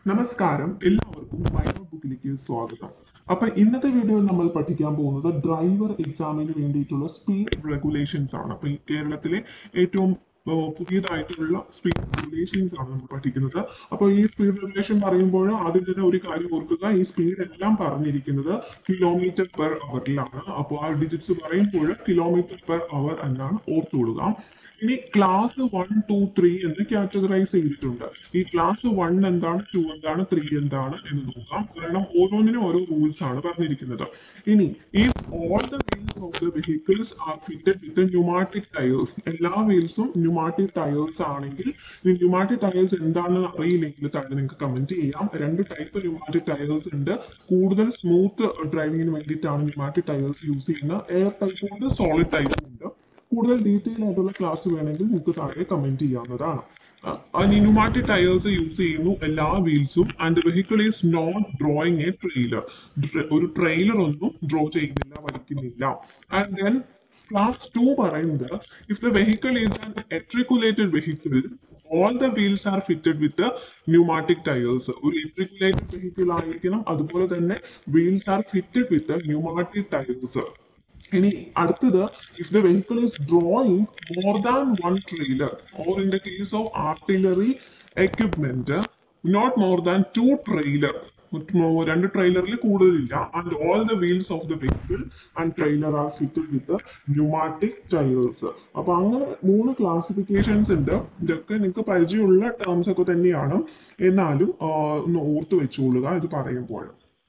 നമസ്കാരം എല്ലാവർക്കും മൈനോ ബുക്കിലേക്ക് സ്വാഗതം അപ്പൊ ഇന്നത്തെ വീഡിയോയിൽ നമ്മൾ പഠിക്കാൻ പോകുന്നത് ഡ്രൈവർ എക്സാമിന് വേണ്ടിയിട്ടുള്ള സ്പീഡ് റെഗുലേഷൻസ് ആണ് അപ്പൊ ഈ കേരളത്തിലെ ഏറ്റവും ആ, പുതിയതായിട്ടുള്ള സ്പീഡ് റെഗുലേഷൻസ് ആണ് നമ്മൾ പഠിക്കുന്നത് അപ്പോൾ ഈ സ്പീഡ് റെഗുലേഷൻ പറയുമ്പോൾ ആദ്യം തന്നെ ഒരു കാര്യം ഓർക്കുക ഈ സ്പീഡ് എല്ലാം പറഞ്ഞിരിക്കുന്നത് കിലോമീറ്റർ പെർ അവറിലാണ് അപ്പോൾ ആ ഡിജിറ്റ്സ് പറയുമ്പോൾ കിലോമീറ്റർ പെർ അവർ എന്നാണ് ഓർത്തുകൊള്ളുക ഇനി ക്ലാസ് വൺ ടു ത്രീ എന്ന് കാറ്റഗറൈസ് ചെയ്തിട്ടുണ്ട് ഈ ക്ലാസ് വൺ എന്താണ് ടു എന്താണ് ത്രീ എന്താണ് എന്ന് നോക്കാം കാരണം ഓരോന്നിനും ഓരോ റൂൾസ് ആണ് പറഞ്ഞിരിക്കുന്നത് ഇനി ഈ all the wheels of the vehicles are fitted with pneumatic tyres എല്ലാ വീൽസും ന്യൂമാറ്റിക് ടയേഴ്സ് ആണെങ്കിൽ ഈ ന്യൂമാറ്റിക് ടയേഴ്സ് എന്താണെന്ന് അറിയില്ലെങ്കിൽ താഴെ നിങ്ങൾക്ക് കമന്റ് ചെയ്യാം രണ്ട് ടൈപ്പ് ന്യൂമാറ്റിക് ടയേഴ്സ് ഉണ്ട് കൂടുതൽ സ്മൂത്ത് ഡ്രൈവിങ്ങിന് വേണ്ടിയിട്ടാണ് ന്യൂമാറ്റിക് ടയേഴ്സ് യൂസ് ചെയ്യുന്നത് എയർ ടൈപ്പ് ഉണ്ട് സോളിഡ് ടൈപ്പും ഉണ്ട് കൂടുതൽ ഡീറ്റെയിൽ ആയിട്ടുള്ള ക്ലാസ് വേണമെങ്കിൽ നിങ്ങൾക്ക് താഴെ കമന്റ് ചെയ്യാവുന്നതാണ് ന്യൂമാറ്റിക് ടയേഴ്സ് യൂസ് ചെയ്യുന്നു എല്ലാ വീൽസും and vehicle is not drawing a trailer ഒരു ട്രെയിലർ ഒന്നും ഡ്രോ ചെയ്യുന്നില്ല വലിക്കുന്നില്ല ആൻഡ് ദെൻ ക്ലാസ് ടു പറയുന്നത് if the vehicle is an articulated vehicle all the wheels are fitted with pneumatic tyres ഒരു articulated vehicle ആയിരിക്കണം അതുപോലെ തന്നെ wheels are fitted with pneumatic tyres ഇനി അടുത്തത് if the vehicle is drawing more than one trailer or in the case of artillery equipment not more than two trailer രണ്ട് ട്രെയിലറിൽ കൂടുതലില്ല and all the wheels of the vehicle and trailer are fitted with pneumatic tyres അപ്പൊ അങ്ങനെ മൂന്ന് classifications ഉണ്ട് ഇതൊക്കെ നിങ്ങൾക്ക് പരിചയമുള്ള ടേംസ് ഒക്കെ തന്നെയാണ് എന്നാലും ആ, ഒന്ന് ഓർത്ത് വെച്ചോളുക ഇത് പറയുമ്പോൾ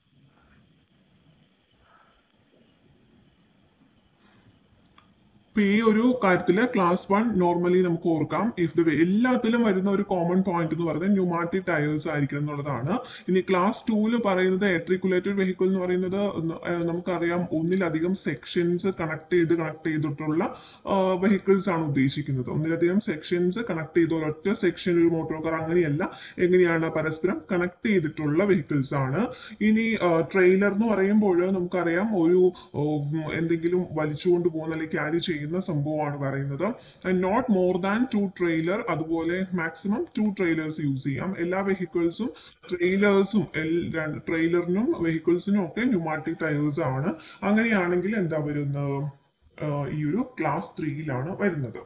ഇപ്പൊ ഈ ഒരു കാര്യത്തില് ക്ലാസ് വൺ നോർമലി നമുക്ക് ഓർക്കാം ഇഫ് ദ എല്ലാത്തിലും വരുന്ന ഒരു കോമൺ പോയിന്റ് എന്ന് പറയുന്നത് ന്യൂമാറ്റിക് ടയേഴ്സ് ആയിരിക്കണം എന്നുള്ളതാണ് ഇനി ക്ലാസ് ടൂല് പറയുന്നത് എട്രിക്കുലേറ്റഡ് വെഹിക്കിൾ എന്ന് പറയുന്നത് ഒന്ന്, ആ, നമുക്കറിയാം ഒന്നിലധികം സെക്ഷൻസ് കണക്ട് ചെയ്ത് കണക്ട് ചെയ്തിട്ടുള്ള വെഹിക്കിൾസ് ആണ് ഉദ്ദേശിക്കുന്നത് ഒന്നിലധികം സെക്ഷൻസ് കണക്ട് ചെയ്ത് ഒരൊറ്റ സെക്ഷൻ ഒരു മോട്ടോർ കാർ അങ്ങനെയല്ല എങ്ങനെയാണ് പരസ്പരം കണക്ട് ചെയ്തിട്ടുള്ള വെഹിക്കിൾസ് ആണ് ഇനി ട്രെയിലർ എന്ന് പറയുമ്പോൾ നമുക്കറിയാം ഒരു ഉം, എന്തെങ്കിലും വലിച്ചുകൊണ്ട് പോകുന്ന അല്ലെങ്കിൽ ക്യാരി ചെയ്യുന്ന സംഭവമാണ് പറയുന്നത് not more than two trailer അതുപോലെ മാക്സിമം ടു ട്രെയിലേഴ്സ് യൂസ് ചെയ്യാം എല്ലാ വെഹിക്കിൾസും ട്രെയിലേഴ്സും ട്രെയിലറിനും വെഹിക്കിൾസിനും ഒക്കെ ന്യൂമാറ്റിക് ടയേഴ്സ് ആണ് അങ്ങനെയാണെങ്കിൽ എന്താ വരുന്നത് ആ, ഈ ഒരു ക്ലാസ് ത്രീയിലാണ് വരുന്നത്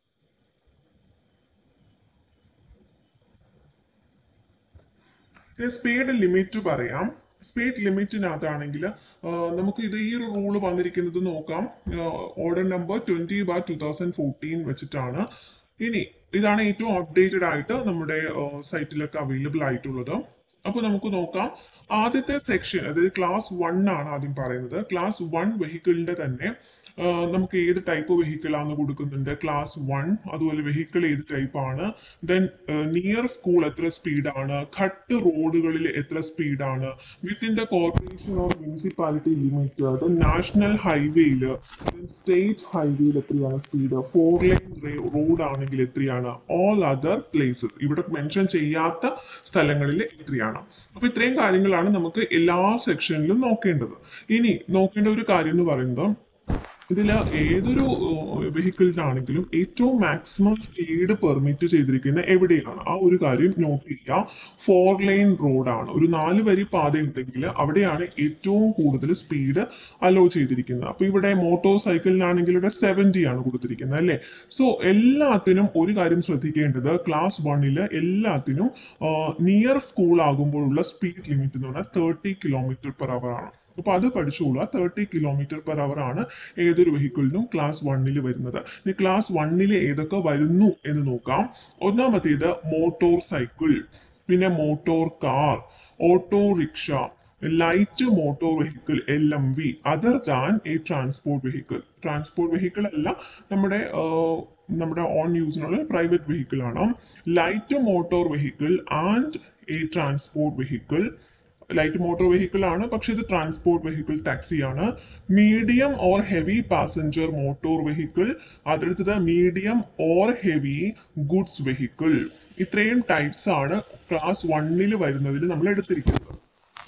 സ്പീഡ് ലിമിറ്റ് പറയാം സ്പീഡ് ലിമിറ്റിനകത്താണെങ്കിൽ നമുക്ക് ഇത് ഈ ഒരു റൂള് വന്നിരിക്കുന്നത് നോക്കാം order number twenty bar two thousand fourteen വെച്ചിട്ടാണ് ഇനി ഇതാണ് ഏറ്റവും അപ്ഡേറ്റഡ് ആയിട്ട് നമ്മുടെ സൈറ്റിലൊക്കെ അവൈലബിൾ ആയിട്ടുള്ളത് അപ്പൊ നമുക്ക് നോക്കാം ആദ്യത്തെ സെക്ഷൻ അതായത് ക്ലാസ് വൺ ആണ് ആദ്യം പറയുന്നത് ക്ലാസ് വൺ വെഹിക്കിളിന്റെ തന്നെ ആ, നമുക്ക് ഏത് ടൈപ്പ് വെഹിക്കിൾ ആണ് കൊടുക്കുന്നുണ്ട് ക്ലാസ് വൺ അതുപോലെ വെഹിക്കിൾ ഏത് ടൈപ്പ് ആണ് ദെൻ നിയർ സ്കൂൾ എത്ര സ്പീഡാണ് ഘട്ട് റോഡുകളിൽ എത്ര സ്പീഡാണ് within the corporation or municipality limit then national ഹൈവേയിൽ സ്റ്റേറ്റ് ഹൈവേയിൽ എത്രയാണ് സ്പീഡ് ഫോർ ലൈൻ റോഡ് ആണെങ്കിൽ എത്രയാണ് ഓൾ അതർ പ്ലേസസ് ഇവിടെ മെൻഷൻ ചെയ്യാത്ത സ്ഥലങ്ങളിൽ എത്രയാണ് അപ്പൊ ഇത്രയും കാര്യങ്ങളാണ് നമുക്ക് എല്ലാ സെക്ഷനിലും നോക്കേണ്ടത് ഇനി നോക്കേണ്ട ഒരു കാര്യം എന്ന് പറയുന്നത് ഇതിൽ ഏതൊരു വെഹിക്കിളിനാണെങ്കിലും ഏറ്റവും മാക്സിമം സ്പീഡ് പെർമിറ്റ് ചെയ്തിരിക്കുന്ന എവിടെയാണ് ആ ഒരു കാര്യം നോട്ട് ചെയ്യുക ഫോർ ലൈൻ റോഡാണ് ഒരു നാല് വരി പാത ഉണ്ടെങ്കിൽ അവിടെയാണ് ഏറ്റവും കൂടുതൽ സ്പീഡ് അലോ ചെയ്തിരിക്കുന്നത് അപ്പൊ ഇവിടെ മോട്ടോർ സൈക്കിളിനാണെങ്കിൽ ഇവിടെ സെവൻറ്റി ആണ് കൊടുത്തിരിക്കുന്നത് അല്ലേ സോ എല്ലാത്തിനും ഒരു കാര്യം ശ്രദ്ധിക്കേണ്ടത് ക്ലാസ് വണ്ണില് എല്ലാത്തിനും നിയർ സ്കൂൾ ആകുമ്പോഴുള്ള സ്പീഡ് ലിമിറ്റ് എന്ന് പറഞ്ഞാൽ തേർട്ടി കിലോമീറ്റർ പെർ അവർ ആണ് അപ്പൊ അത് പഠിച്ചോളുക തേർട്ടി കിലോമീറ്റർ പെർ അവർ ആണ് ഏതൊരു വെഹിക്കിളിനും ക്ലാസ് വണ്ണിൽ വരുന്നത് ഇനി ക്ലാസ് വണ്ണിൽ ഏതൊക്കെ വരുന്നു എന്ന് നോക്കാം ഒന്നാമത്തേത് മോട്ടോർ സൈക്കിൾ പിന്നെ motor car autorickshaw light motor vehicle L M V other than a transport vehicle transport vehicle അല്ല നമ്മുടെ ആ, നമ്മുടെ ഓൺ യൂസിനുള്ള പ്രൈവറ്റ് വെഹിക്കിൾ ആണ് light motor vehicle and a transport vehicle light motor vehicle ആണ് പക്ഷെ ഇത് ട്രാൻസ്പോർട്ട് വെഹിക്കിൾ ടാക്സി ആണ് medium or heavy passenger motor vehicle അടുത്തത് medium or heavy goods vehicle ഇത്രയും ടൈപ്സ് ആണ് ക്ലാസ് വണ്ണിൽ വരുന്നതിൽ നമ്മൾ എടുത്തിരിക്കുന്നത്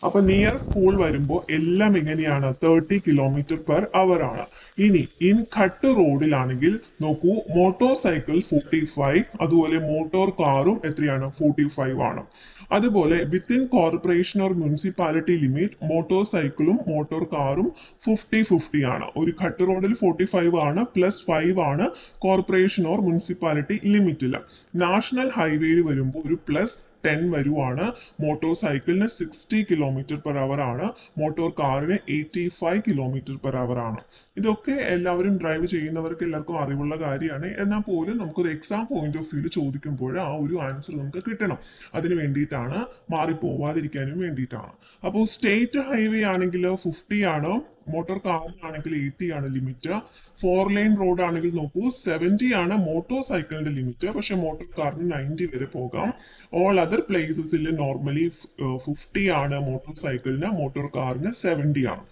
അപ്പൊ നിയർ സ്കൂൾ വരുമ്പോൾ എല്ലാം എങ്ങനെയാണ് തേർട്ടി കിലോമീറ്റർ പെർ അവർ ആണ് ഇനി ഇൻ ഖട്ട് റോഡിലാണെങ്കിൽ നോക്കൂ മോട്ടോർ സൈക്കിൾ ഫോർട്ടി ഫൈവ് അതുപോലെ മോട്ടോർ കാറും എത്രയാണ് ഫോർട്ടി ഫൈവ് ആണ് അതുപോലെ within corporation or municipality limit motor സൈക്കിളും മോട്ടോർ കാറും ഫിഫ്റ്റി ഫിഫ്റ്റി ആണ് ഒരു ഖട്ട് റോഡിൽ ഫോർട്ടി ഫൈവ് ആണ് പ്ലസ് ഫൈവ് ആണ് കോർപ്പറേഷൻ ഓർ മുനിസിപ്പാലിറ്റി ലിമിറ്റിൽ നാഷണൽ ഹൈവേയിൽ വരുമ്പോൾ ഒരു പ്ലസ് ടെൻ വരുവാണ് മോട്ടോർ സൈക്കിളിന് സിക്സ്റ്റി കിലോമീറ്റർ പെർ അവർ ആണ് മോട്ടോർ കാറിന് eighty five kilometre per hour ആണ് ഇതൊക്കെ എല്ലാവരും ഡ്രൈവ് ചെയ്യുന്നവർക്ക് എല്ലാവർക്കും അറിവുള്ള കാര്യമാണ് എന്നാൽ പോലും നമുക്കൊരു എക്സാം പോയിന്റ് ഓഫ് വ്യൂ ചോദിക്കുമ്പോൾ ആ ഒരു ആൻസർ നമുക്ക് കിട്ടണം അതിന് വേണ്ടിയിട്ടാണ് മാറിപ്പോവാതിരിക്കാനും വേണ്ടിയിട്ടാണ് അപ്പോൾ സ്റ്റേറ്റ് ഹൈവേ ആണെങ്കിൽ ഫിഫ്റ്റി ആണ് മോട്ടോർ കാറിനാണെങ്കിൽ എയ്റ്റി ആണ് ലിമിറ്റ് ഫോർ ലൈൻ റോഡ് ആണെങ്കിൽ നോക്കൂ സെവൻറ്റി ആണ് മോട്ടോർ സൈക്കിളിന്റെ ലിമിറ്റ് പക്ഷെ മോട്ടോർ കാറിന് നയൻറ്റി വരെ പോകാം ഓൾ അതർ പ്ലേസസിൽ നോർമലി ഫിഫ്റ്റി ആണ് മോട്ടോർ സൈക്കിളിന് മോട്ടോർ കാറിന് സെവൻറ്റി ആണ്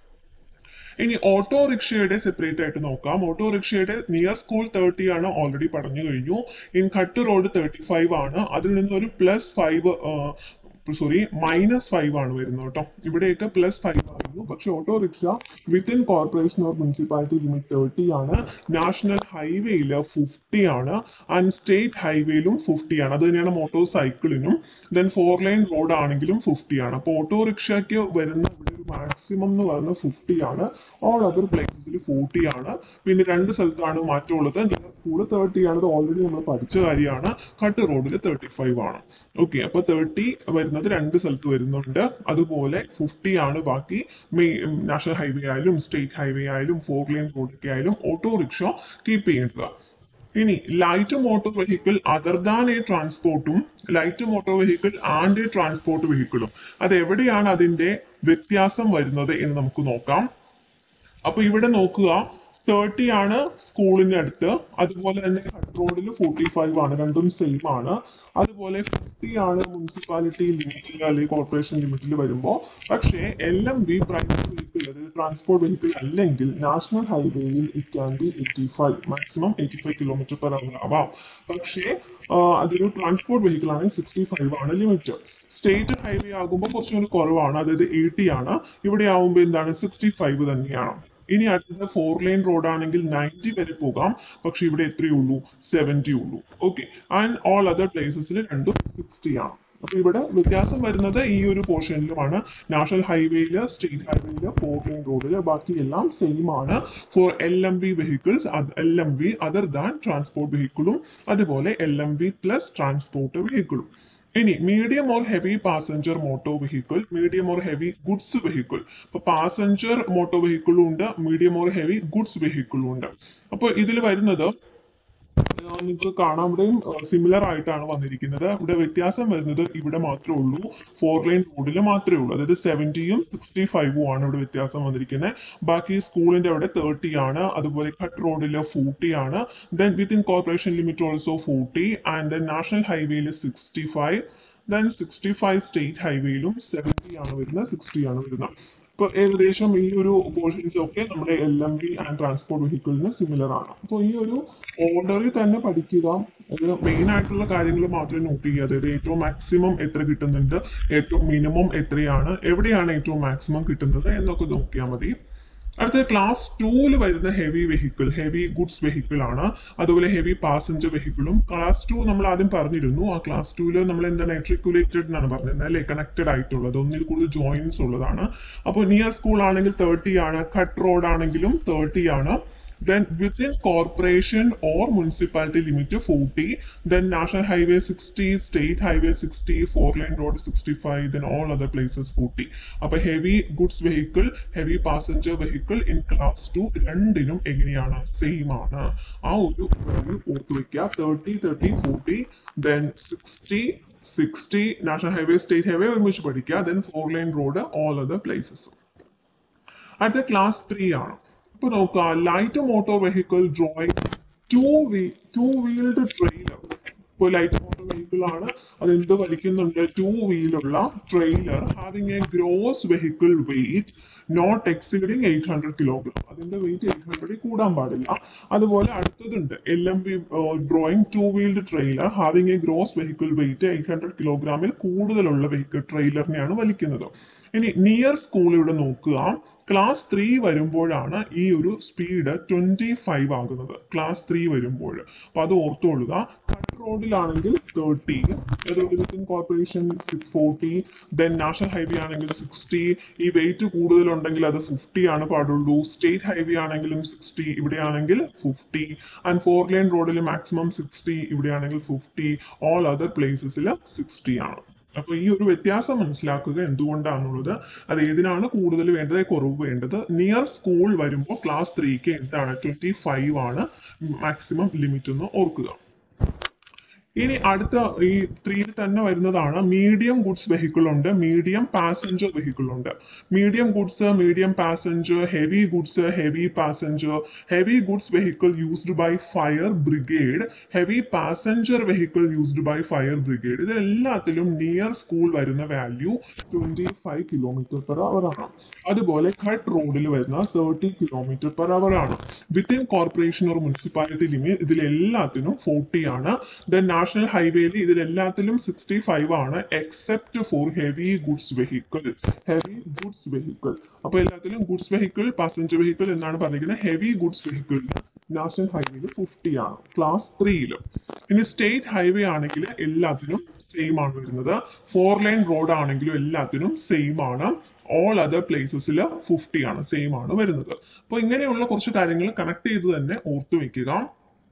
ഇനി ഓട്ടോറിക്ഷയുടെ സെപ്പറേറ്റ് ആയിട്ട് നോക്കാം ഓട്ടോറിക്ഷയുടെ നിയർ സ്കൂൾ തേർട്ടി ആണ് ഓൾറെഡി പറഞ്ഞു കഴിഞ്ഞു in ghat road thirty five ആണ് അതിൽ നിന്ന് ഒരു plus five sorry minus five ആണ് വരുന്നത് കേട്ടോ ഇവിടെയൊക്കെ പ്ലസ് ഫൈവ് ആയിരുന്നു പക്ഷെ autorickshaw within corporation or municipality limit thirty ആണ് നാഷണൽ ഹൈവേയിൽ ഫിഫ്റ്റി ആണ് ആൻഡ് സ്റ്റേറ്റ് ഹൈവേയിലും ഫിഫ്റ്റി ആണ് അത് തന്നെയാണ് മോട്ടോർ സൈക്കിളിനും ദെൻ ഫോർ ലൈൻ റോഡ് ആണെങ്കിലും ഫിഫ്റ്റി ആണ് അപ്പോൾ ഓട്ടോറിക്ഷയ്ക്ക് വരുന്ന ഇവിടെ ഒരു മാക്സിമം എന്ന് പറയുന്നത് ഫിഫ്റ്റി ആണ് ഓൾ അതർ പ്ലേസസിൽ ഫോർട്ടി ആണ് പിന്നെ രണ്ട് സ്ഥലത്താണ് മാറ്റമുള്ളത് നിങ്ങളുടെ സ്കൂൾ തേർട്ടി ആണ് അത് ഓൾറെഡി നമ്മൾ പഠിച്ച കാര്യമാണ് കട്ട് റോഡിൽ തേർട്ടി ഫൈവ് ആണ് ഓക്കെ അപ്പൊ തേർട്ടി വരുന്നത് രണ്ട് സ്ഥലത്ത് വരുന്നുണ്ട് അതുപോലെ ഫിഫ്റ്റി ആണ് ബാക്കി നാഷണൽ ഹൈവേ ആയാലും സ്റ്റേറ്റ് ഹൈവേ ആയാലും ഫോർ ലൈൻ റോഡൊക്കെ ആയാലും ഓട്ടോറിക്ഷ കീപ്പ് ചെയ്യുക ഇനി light motor vehicle other than a ട്രാൻസ്പോർട്ടും light motor vehicle and a transport വെഹിക്കിളും അത് എവിടെയാണ് അതിന്റെ വ്യത്യാസം വരുന്നത് എന്ന് നമുക്ക് നോക്കാം അപ്പൊ ഇവിടെ നോക്കുക തേർട്ടി ആണ് സ്കൂളിന്റെ അടുത്ത് അതുപോലെ തന്നെ ഹട്ട് റോഡിൽ ഫോർട്ടി ഫൈവ് ആണ് രണ്ടും സെയിം ആണ് അതുപോലെ ഫിഫ്റ്റി ആണ് മുനിസിപ്പാലിറ്റി ലിമിറ്റിൽ അല്ലെങ്കിൽ കോർപ്പറേഷൻ ലിമിറ്റിൽ വരുമ്പോൾ പക്ഷേ L M V private vehicle അതായത് ട്രാൻസ്പോർട്ട് വെഹിക്കിൾ അല്ലെങ്കിൽ നാഷണൽ ഹൈവേയിൽ it can be eighty five maximum eighty five kilometre per hour ആവാം പക്ഷേ അതൊരു ട്രാൻസ്പോർട്ട് വെഹിക്കിൾ ആണ് സിക്സ്റ്റി ഫൈവ് ആണ് ലിമിറ്റ് സ്റ്റേറ്റ് ഹൈവേ ആകുമ്പോൾ കുറച്ചുകൂടി കുറവാണ് അതായത് എയ്റ്റി ആണ് ഇവിടെ ആവുമ്പോൾ എന്താണ് സിക്സ്റ്റി ഫൈവ് തന്നെയാണ് ഇനി അടുത്തത് ഫോർ ലൈൻ റോഡ് ആണെങ്കിൽ നയൻറ്റി വരെ പോകാം പക്ഷെ ഇവിടെ എത്രയേ ഉള്ളൂ സെവൻറ്റി ഉള്ളൂ ഓക്കെ ആൻഡ് ഓൾ അതർ പ്ലേസസിൽ രണ്ടും സിക്സ്റ്റി ആണ് അപ്പൊ ഇവിടെ വ്യത്യാസം വരുന്നത് ഈ ഒരു പോർഷനിലുമാണ് നാഷണൽ ഹൈവേയില് സ്റ്റേറ്റ് ഹൈവേയില് ഫോർ ലൈൻ റോഡില് ബാക്കി എല്ലാം സെയിം ആണ് four L M V vehicles L M V other than transport വെഹിക്കിളും അതുപോലെ L M V plus transport വെഹിക്കിളും ഇനി medium or heavy passenger motor vehicle medium or heavy goods vehicle ഇപ്പൊ പാസഞ്ചർ മോട്ടോർ വെഹിക്കിളും ഉണ്ട് മീഡിയം ഓർ ഹെവി ഗുഡ്സ് വെഹിക്കിളും ഉണ്ട് അപ്പൊ ഇതിൽ വരുന്നത് നിങ്ങൾക്ക് കാണാം ഇവിടെയും സിമിലർ ആയിട്ടാണ് വന്നിരിക്കുന്നത് ഇവിടെ വ്യത്യാസം വരുന്നത് ഇവിടെ മാത്രമേ ഉള്ളൂ ഫോർ ലൈൻ റോഡിൽ മാത്രമേ ഉള്ളൂ അതായത് സെവൻറ്റിയും സിക്സ്റ്റി ഫൈവും ആണ് ഇവിടെ വ്യത്യാസം വന്നിരിക്കുന്നത് ബാക്കി സ്കൂളിന്റെ അവിടെ തേർട്ടി ആണ് അതുപോലെ കട്ട് റോഡിൽ ഫോർട്ടി ആണ് then within corporation limit also forty and then national ഹൈവേയിൽ sixty five then sixty five state ഹൈവേയിലും സെവൻറ്റി ആണ് വരുന്നത് സിക്സ്റ്റി ആണ് വരുന്നത് ഇപ്പൊ ഏകദേശം ഈ ഒരു പോർഷൻസ് ഒക്കെ നമ്മുടെ L M V and transport വെഹിക്കിളിന് സിമിലർ ആണ് അപ്പോൾ ഈ ഒരു ഓർഡറിൽ തന്നെ പഠിക്കുക അത് മെയിൻ ആയിട്ടുള്ള കാര്യങ്ങൾ മാത്രമേ നോട്ട് ചെയ്യുക അതായത് ഏറ്റവും മാക്സിമം എത്ര കിട്ടുന്നുണ്ട് ഏറ്റവും മിനിമം എത്രയാണ് എവിടെയാണ് ഏറ്റവും മാക്സിമം കിട്ടുന്നത് എന്നൊക്കെ നോക്കിയാൽ മതി അടുത്ത ക്ലാസ് ടൂവിൽ വരുന്ന heavy vehicle heavy goods vehicle ആണ് അതുപോലെ ഹെവി പാസഞ്ചർ വെഹിക്കിളും ക്ലാസ് ടു നമ്മൾ ആദ്യം പറഞ്ഞിരുന്നു ആ ക്ലാസ് ടൂവിൽ നമ്മൾ എന്താണ് മെട്രിക്കുലേറ്റഡ് എന്നാണ് പറഞ്ഞത് അല്ലെ കണക്റ്റഡ് ആയിട്ടുള്ളത് ഒന്നിൽ കൂടുതൽ ജോയിൻസ് ഉള്ളതാണ് അപ്പോൾ നിയർ സ്കൂൾ ആണെങ്കിൽ തേർട്ടി ആണ് കട്ട് റോഡ് ആണെങ്കിലും തേർട്ടി ആണ് then within corporation or municipality limit to 40 then national highway 60 state highway 60 four lane road 65 then all other places 40 അപ്പൊ heavy goods vehicle heavy passenger vehicle in class 2 രണ്ടിനും എങ്ങനെയാണ് same ആണ് ആ ഒരു value ഓർത്ത് വെക്കുക thirty thirty forty then sixty sixty national highway state highway ഒരുമിച്ച് പഠിക്കുക then four lane road all other places അടുത്ത ക്ലാസ് ത്രീ ആണ് ഇപ്പൊ നോക്കുക light motor vehicle drawing two we two wheeled trailer ഇപ്പൊ ലൈറ്റ് മോട്ടോർ വെഹിക്കിൾ ആണ് അത് എന്ത് വലിക്കുന്നുണ്ട് ടു വീലുള്ള trailer having a gross vehicle weight not exceeding eight hundred kilogram അതിന്റെ വെയിറ്റ് എയ്റ്റ് ഹൺഡ്രഡിൽ കൂടാൻ പാടില്ല അതുപോലെ അടുത്തതുണ്ട് L M V drawing two wheeled trailer having a gross vehicle weight eight hundred കിലോഗ്രാമിൽ കൂടുതലുള്ള വെഹിക്കിൾ ട്രെയിലറിനെയാണ് വലിക്കുന്നത് ഇനി നിയർ സ്കൂൾ ഇവിടെ നോക്കുക ക്ലാസ് ത്രീ വരുമ്പോഴാണ് ഈ ഒരു സ്പീഡ് ട്വന്റി ഫൈവ് ആകുന്നത് ക്ലാസ് ത്രീ വരുമ്പോൾ അപ്പൊ അത് ഓർത്തുകൊള്ളുക കട്ട് റോഡിലാണെങ്കിൽ thirty within corporation forty then national highway ആണെങ്കിൽ സിക്സ്റ്റി ഈ വെയിറ്റ് കൂടുതലുണ്ടെങ്കിൽ അത് ഫിഫ്റ്റി ആണ് പാടുള്ളൂ സ്റ്റേറ്റ് ഹൈവേ ആണെങ്കിലും സിക്സ്റ്റി ഇവിടെയാണെങ്കിൽ ഫിഫ്റ്റി ആൻഡ് ഫോർ ലൈൻ റോഡിൽ മാക്സിമം സിക്സ്റ്റി ഇവിടെയാണെങ്കിൽ ഫിഫ്റ്റി ഓൾ അതർ പ്ലേസസിൽ സിക്സ്റ്റി ആണ് അപ്പൊ ഈ ഒരു വ്യത്യാസം മനസ്സിലാക്കുക എന്തുകൊണ്ടാണുള്ളത് അത് ഏതിനാണ് കൂടുതൽ വേണ്ടത് കുറവ് വേണ്ടത് നിയർ സ്കൂൾ വരുമ്പോൾ ക്ലാസ് ത്രീക്ക് എന്താണ് ട്വന്റി ഫൈവ് ആണ് മാക്സിമം ലിമിറ്റ് എന്ന് ഓർക്കുക ഇനി അടുത്ത ഈ ത്രീയിൽ തന്നെ വരുന്നതാണ് മീഡിയം ഗുഡ്സ് വെഹിക്കിൾ ഉണ്ട് മീഡിയം പാസഞ്ചർ വെഹിക്കിൾ ഉണ്ട് medium goods medium passenger heavy goods heavy passenger heavy goods vehicle used by fire brigade heavy passenger vehicle used by fire brigade ഇതെല്ലാത്തിലും നിയർ സ്കൂൾ വരുന്ന value twenty five kilometre per hour ആണ് അതുപോലെ cut റോഡിൽ വരുന്ന thirty kilometre per hour ആണ് within corporation or municipality limit ഇതിലെല്ലാത്തിനും forty ആണ് then national ഹൈവേയിൽ ഇതിലെല്ലാത്തിലും സിക്സ്റ്റി ഫൈവ് ആണ് except for heavy goods vehicle heavy goods vehicle അപ്പൊ എല്ലാത്തിലും ഗുഡ്സ് വെഹിക്കിൾ പാസഞ്ചർ വെഹിക്കിൾ എന്നാണ് പറഞ്ഞിരിക്കുന്നത് ഹെവി ഗുഡ്സ് വെഹിക്കിൾ നാഷണൽ ഹൈവേയിൽ ഫിഫ്റ്റി ആണ് ക്ലാസ് ത്രീയിലും ഇനി സ്റ്റേറ്റ് ഹൈവേ ആണെങ്കിൽ എല്ലാത്തിനും സെയിം ആണ് വരുന്നത് ഫോർ ലൈൻ റോഡ് ആണെങ്കിലും എല്ലാത്തിനും സെയിം ആണ് ഓൾ അതർ പ്ലേസസിൽ ഫിഫ്റ്റി ആണ് സെയിം ആണ് വരുന്നത് അപ്പോൾ ഇങ്ങനെയുള്ള കുറച്ച് കാര്യങ്ങൾ കണക്ട് ചെയ്ത് തന്നെ ഓർത്തു വെക്കുക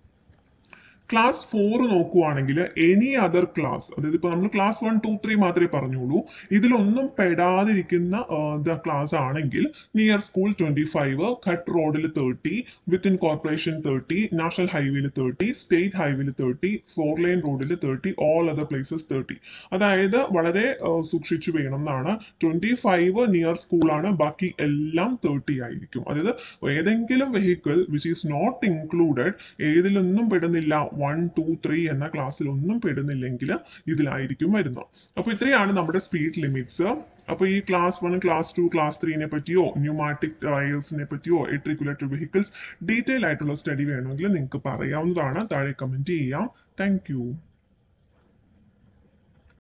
ക്ലാസ് ഫോർ നോക്കുവാണെങ്കിൽ എനി അതർ ക്ലാസ് അതായത് ഇപ്പൊ നമ്മൾ ക്ലാസ് വൺ ടു ത്രീ മാത്രമേ പറഞ്ഞുള്ളൂ ഇതിലൊന്നും പെടാതിരിക്കുന്ന ക്ലാസ് ആണെങ്കിൽ near school twenty five ghat റോഡിൽ thirty within corporation thirty national ഹൈവേയിൽ തേർട്ടി സ്റ്റേറ്റ് ഹൈവേയിൽ തേർട്ടി ഫോർ ലൈൻ റോഡിൽ thirty all other places thirty അതായത് വളരെ സൂക്ഷിച്ചു വേണം എന്നാണ് ട്വന്റി ഫൈവ് നിയർ സ്കൂളാണ് ബാക്കി എല്ലാം തേർട്ടി ആയിരിക്കും അതായത് ഏതെങ്കിലും vehicle which is not included ഏതിലൊന്നും പെടുന്നില്ല വൺ ടു ത്രീ എന്ന ക്ലാസ്സിൽ ഒന്നും പെടുന്നില്ലെങ്കിൽ ഇതിലായിരിക്കും വരുന്നത് അപ്പൊ ഇത്രയാണ് നമ്മുടെ സ്പീഡ് ലിമിറ്റ്സ് അപ്പൊ ഈ class one class two class ത്രീനെ പറ്റിയോ ന്യൂമാറ്റിക് ടയൽസിനെ പറ്റിയോ എട്രിക്കുലേറ്റഡ് വെഹിക്കിൾസ് ഡീറ്റെയിൽ ആയിട്ടുള്ള സ്റ്റഡി വേണമെങ്കിൽ നിങ്ങൾക്ക് പറയാവുന്നതാണ് താഴെ കമന്റ് ചെയ്യാം താങ്ക്